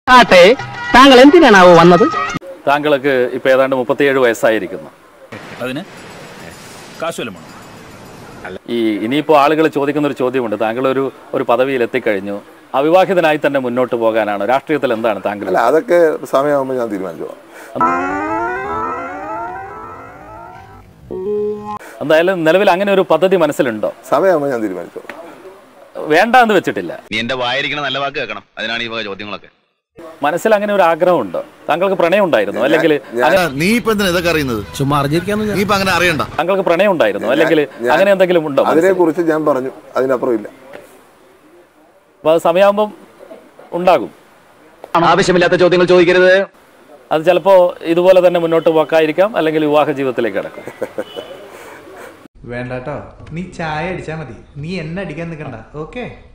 ആട്ടെ താങ്കൾ എന്തിനാണാവോ വന്നത് താങ്കൾക്ക് ഇപ്പൊ ഏതാണ്ട് മുപ്പത്തിയേഴ് വയസ്സായിരിക്കുന്നു അതിന് കാശുവല്ലം വേണം ഈ ഇനിയിപ്പോൾ ആളുകൾ ചോദിക്കുന്ന ഒരു ചോദ്യമുണ്ട് താങ്കൾ ഒരു ഒരു പദവിയിൽ എത്തിക്കഴിഞ്ഞു അവിവാഹിതനായി തന്നെ മുന്നോട്ട് പോകാനാണ് രാഷ്ട്രീയത്തിൽ എന്താണ് താങ്കൾ അല്ല അതൊക്കെ സമയമാകുമ്പോൾ ഞാൻ തീരുമാനിച്ചോളാം എന്തായാലും നിലവിൽ അങ്ങനെ ഒരു പദ്ധതി മനസ്സിലുണ്ടോ സമയമാകുമ്പോൾ ഞാൻ തീരുമാനിച്ചോളാം വേണ്ട എന്ന് വെച്ചിട്ടില്ല നീ എന്റെ വായിരിക്കണ നല്ല വാക്ക് കേൾക്കണം അതിനാണ് ഈ വക ചോദ്യങ്ങളൊക്കെ മനസ്സിൽ അങ്ങനെ ഒരു ആഗ്രഹമുണ്ടോ താങ്കൾക്ക് പ്രണയം ഉണ്ടായിരുന്നു അല്ലെങ്കിൽ അങ്ങനെ- നീ ഇപ്പൊ എന്തിനാ ഇതൊക്കെ അറിയുന്നത് ചുമ്മാ അറിഞ്ഞിരിക്കാന്ന് നീ ഇപ്പൊ അങ്ങനെ അറിയണ്ട താങ്കൾക്ക് പ്രണയം ഉണ്ടായിരുന്നു അല്ലെങ്കിൽ ഞാൻ- അങ്ങനെ എന്തെങ്കിലും ഉണ്ടോ അതിനെ മനസ്സിൽ? കുറിച്ച് ഞാൻ പറഞ്ഞു അതിനപ്പുറം ഇല്ല അപ്പൊ അത് സമയമാകുമ്പം ഉണ്ടാകും ആവശ്യമില്ലാത്ത ചോദ്യങ്ങൾ ചോദിക്കരുത് അത് ചിലപ്പോ ഇതുപോലെ തന്നെ മുന്നോട്ട് പോക്കായിരിക്കാം അല്ലെങ്കിൽ വിവാഹ ജീവിതത്തിലേക്ക് കിടക്കും വേണ്ട കേട്ടോ നീ ചായ അടിച്ചാ മതി നീ എന്നെ അടിക്കാൻ നിൽക്കണ്ട ഓക്കേ